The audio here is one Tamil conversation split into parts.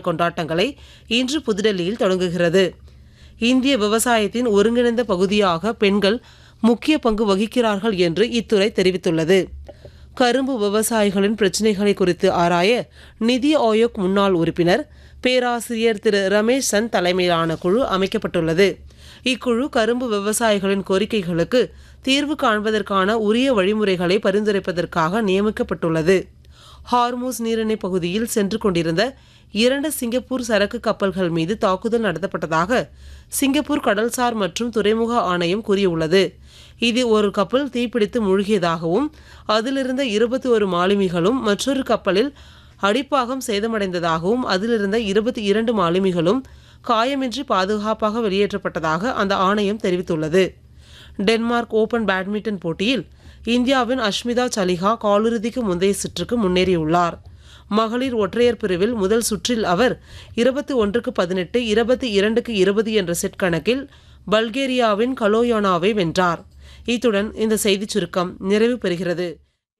கொண்டாட்டங்களை இன்று புதுடெல்லியில் தொடங்குகிறது இந்திய விவசாயத்தின் ஒருங்கிணைந்த பகுதியாக பெண்கள் முக்கிய பங்கு வகிக்கிறார்கள் என்று இத்துறை தெரிவித்துள்ளது கரும்பு விவசாயிகளின் பிரச்சினைகளை குறித்து ஆராய நிதி ஆயோக் முன்னாள் உறுப்பினர் பேராசிரியர் திரு ரமேஷ் சந்த் தலைமையிலான குழு அமைக்கப்பட்டுள்ளது இக்குழு கரும்பு விவசாயிகளின் கோரிக்கைகளுக்கு தீர்வு காண்பதற்கான உரிய வழிமுறைகளை பரிந்துரைப்பதற்காக நியமிக்கப்பட்டுள்ளது ஹார்மூஸ் நீரிணை பகுதியில் சென்று கொண்டிருந்த இரண்டு சிங்கப்பூர் சரக்கு கப்பல்கள் மீது தாக்குதல் நடத்தப்பட்டதாக சிங்கப்பூர் கடல்சார் மற்றும் துறைமுக ஆணையம் கூறியுள்ளது இது ஒரு கப்பல் தீப்பிடித்து மூழ்கியதாகவும் அதிலிருந்த இருபத்தி ஒரு மாலுமிகளும் மற்றொரு கப்பலில் அடிப்பாகம் சேதமடைந்ததாகவும் அதிலிருந்த இருபத்தி இரண்டு மாலுமிகளும் காயமின்றி பாதுகாப்பாக வெளியேற்றப்பட்டதாக அந்த ஆணையம் தெரிவித்துள்ளது டென்மார்க் ஓபன் பேட்மிண்டன் போட்டியில் இந்தியாவின் அஷ்மிதா சலிஹா காலிறுதிக்கு முந்தைய சுற்றுக்கு முன்னேறியுள்ளார் மகளிர் ஒற்றையர் பிரிவில் முதல் சுற்றில் அவர் இருபத்தி ஒன்றுக்கு பதினெட்டு இருபத்தி இரண்டுக்கு இருபது என்ற செட் கணக்கில் பல்கேரியாவின் கலோயானாவை வென்றார் இத்துடன் இந்த செய்திச் சுருக்கம் நிறைவு பெறுகிறது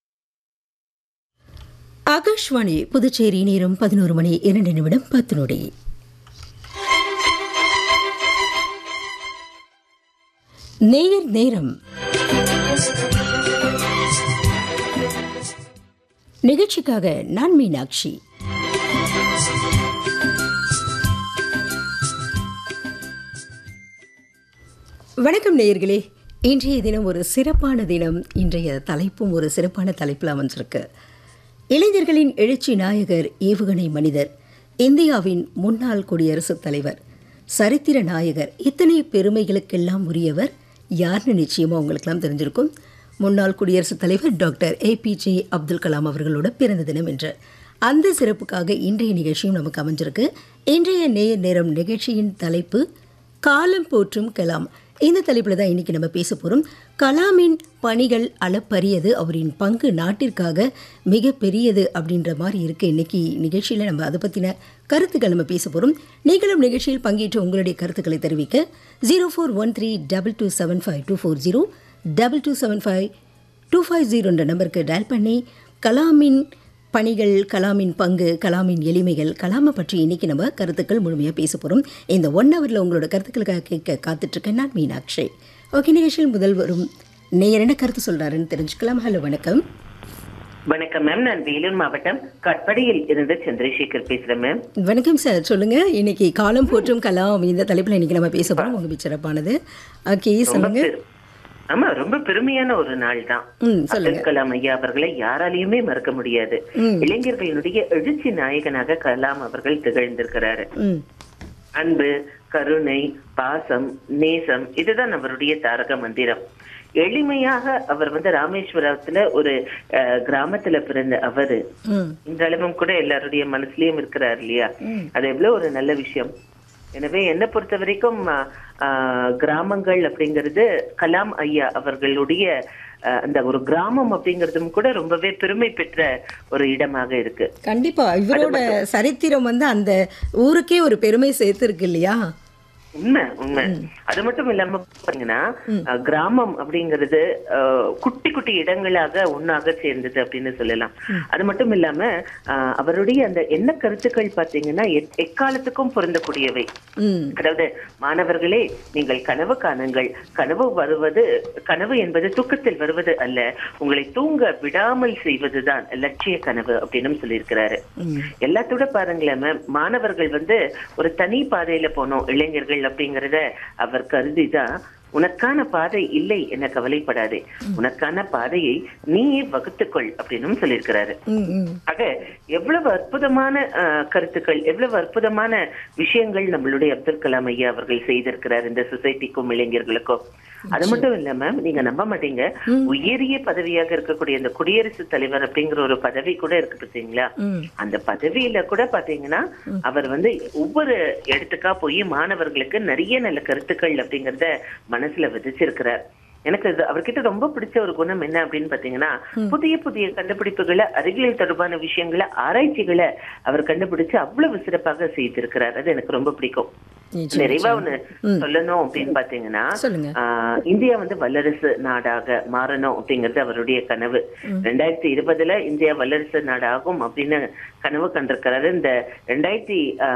ஆகாஷ்வாணி புதுச்சேரி நேரம் பதினோரு மணி இரண்டு நிமிடம் பத்து நொடி நேயர் நேரம் நிகழ்ச்சிக்காக நான் மீனாட்சி வணக்கம் நேயர்களே இன்றைய தினம் ஒரு சிறப்பான தினம் இன்றைய தலைப்பும் ஒரு சிறப்பான தலைப்பில் அமைஞ்சிருக்கு இளைஞர்களின் எழுச்சி நாயகர் ஏவுகணை மனிதர் இந்தியாவின் முன்னாள் குடியரசுத் தலைவர் சரித்திர நாயகர் இத்தனை பெருமைகளுக்கெல்லாம் உரியவர் யாருன்னு நிச்சயமாக உங்களுக்கெல்லாம் தெரிஞ்சிருக்கும் முன்னாள் குடியரசுத் தலைவர் டாக்டர் ஏபிஜே அப்துல் கலாம் அவர்களோட பிறந்த தினம் என்று அந்த சிறப்புக்காக இன்றைய நிகழ்ச்சியும் நமக்கு அமைஞ்சிருக்கு இன்றைய நேர் நேரம் நிகழ்ச்சியின் தலைப்பு காலம் போற்றும் கலாம் இந்த தலைப்பில் தான் இன்றைக்கி நம்ம பேச போகிறோம் கலாமின் பணிகள் அளப்பரியது அவரின் பங்கு நாட்டிற்காக மிக பெரியது அப்படின்ற மாதிரி இருக்குது இன்றைக்கி நிகழ்ச்சியில் நம்ம அதை பற்றின கருத்துக்கள் நம்ம பேச போகிறோம் நீங்களும் நிகழ்ச்சியில் பங்கேற்று உங்களுடைய கருத்துக்களை தெரிவிக்க zero four one three double two seven five two four zero double two seven five two five ஜீரோன்ற நம்பருக்கு டயல் பண்ணி கலாமின் பணிகள் கலாமின் பங்கு கலாமின் எளிமைகள் கலாமை பற்றி இன்னைக்கு நம்ம கருத்துக்கள் முழுமையாக பேச போகிறோம் இந்த ஒன் ஹவரில் உங்களோட கருத்துக்களுக்காக கேட்க காத்துட்ருக்கேன் நான் மீனாட்சி ஓகே நிகழ்ச்சியில் முதல் வரும் நேயர் என்ன கருத்து சொல்கிறாருன்னு தெரிஞ்சுக்கலாம் ஹலோ வணக்கம் வணக்கம் மேம் நான் வேலூர் மாவட்டம் கட்படியில் இருந்து சந்திரசேகர் பேசுறேன் மேம் வணக்கம் சார் சொல்லுங்கள் இன்னைக்கு காலம் போற்றும் கலாம் இந்த தலைப்பில் இன்னைக்கு நம்ம பேச போகிறோம் உங்கள் சிறப்பானது ஓகே ரொம்ப சொல்லுங்கள் பெரு- ஆமா ரொம்ப பெருமையான ஒரு நாள் தான் ம் சொல்லுங்கள் அப்துல் கலாம் ஐயா அவர்களை யாராலையுமே மறக்க முடியாது ம். இளைஞர்களினுடைய எழுச்சி நாயகனாக கலாம் அவர்கள் திகழ்ந்திருக்கிறாரு ம் அன்பு கருணை பாசம் நேசம் இதுதான் அவருடைய தாரக மந்திரம் எளிமையாக அவர் வந்து ராமேஸ்வரத்துல ஒரு அஹ், கிராமத்துல பிறந்த அவரு ம் இன்றளவும் கூட எல்லாருடைய மனசுலயும் இருக்கிறார் இல்லையா அது எவ்வளவு ஒரு நல்ல விஷயம் எனவே என்னை பொறுத்த வரைக்கும் ஆ, ஆ, கிராமங்கள் அப்படிங்கிறது கலாம் ஐயா அவர்களுடைய ஆ, அந்த ஒரு கிராமம் அப்படிங்கிறதும் கூட ரொம்பவே பெருமை பெற்ற ஒரு இடமாக இருக்கு கண்டிப்பா இவரோட சரித்திரம் வந்து அந்த ஊருக்கே ஒரு பெருமை சேர்த்துருக்கு இல்லையா உண்மை உண்மை அது மட்டும் இல்லாம பாத்தீங்கன்னா அஹ், கிராமம் அப்படிங்கிறது அஹ், குட்டி குட்டி இடங்களாக ஒன்னாக சேர்ந்தது அப்படின்னு சொல்லலாம் அது மட்டும் இல்லாம அஹ், அவருடைய அந்த என்ன கருத்துக்கள் பாத்தீங்கன்னா எக்- எக்காலத்துக்கும் பொருந்தக்கூடியவை ம் அதாவது மாணவர்களே நீங்கள் கனவு காணுங்கள் கனவு வருவது கனவு என்பது தூக்கத்தில் வருவது அல்ல உங்களை தூங்க விடாமல் செய்வதுதான் லட்சிய கனவு அப்படின்னு சொல்லியிருக்கிறாரு ம் எல்லாத்தோட பாருங்களேன் மேம் மாணவர்கள் வந்து ஒரு தனி பாதையில போனோம் இளைஞர்கள் அப்படிங்கறத அவர் கருதிதான் உனக்கான பாதை இல்லை என கவலைப்படாதே உனக்கான பாதையை நீயே வகுத்துக்கொள் அப்படின்னு சொல்லியிருக்கிறாரு ம் ம் ஆக எவ்வளவு அற்புதமான அஹ், கருத்துக்கள் எவ்வளவு அற்புதமான விஷயங்கள் நம்மளுடைய அப்துல் கலாம் ஐயா அவர்கள் செய்திருக்கிறார் இந்த சொசைட்டிக்கும் இளைஞர்களுக்கும் அது மட்டும் இல்ல மேம் நீங்க நம்ப மாட்டீங்க உயரிய பதவியாக இருக்கக்கூடிய இந்த குடியரசுத் தலைவர் அப்படிங்கிற ஒரு பதவி கூட இருக்கு பாத்தீங்களா ம் அந்த பதவியில கூட பாத்தீங்கன்னா அவர் வந்து ஒவ்வொரு இடத்துக்கா போய் மாணவர்களுக்கு நிறைய நல்ல கருத்துக்கள் அப்படிங்கறத மனசுல விதிச்சிருக்கிறார் எனக்கு இது அவர்கிட்ட ரொம்ப பிடிச்ச ஒரு குணம் என்ன அப்படின்னு பாத்தீங்கன்னா புதிய புதிய கண்டுபிடிப்புகளை அறிவியல் தொடர்பான விஷயங்களை ஆராய்ச்சிகளை அவர் கண்டுபிடிச்சு அவ்வளவு சிறப்பாக செய்திருக்கிறார் அது எனக்கு ரொம்ப பிடிக்கும் நிச்சயம், நிறைவா நிச்சயம். ஒண்ணு சொல்லணும் அப்படின்னு பாத்தீங்கன்னா சொல்லுங்க ஆஹ் இந்தியா வந்து வல்லரசு நாடாக மாறணும் அப்படிங்கிறது அவருடைய கனவு ரெண்டாயிரத்தி இருபதுல இந்தியா வல்லரசு நாடாகும் அப்படின்னு கனவு கண்டிருக்கிறாரு இந்த ரெண்டாயிரத்தி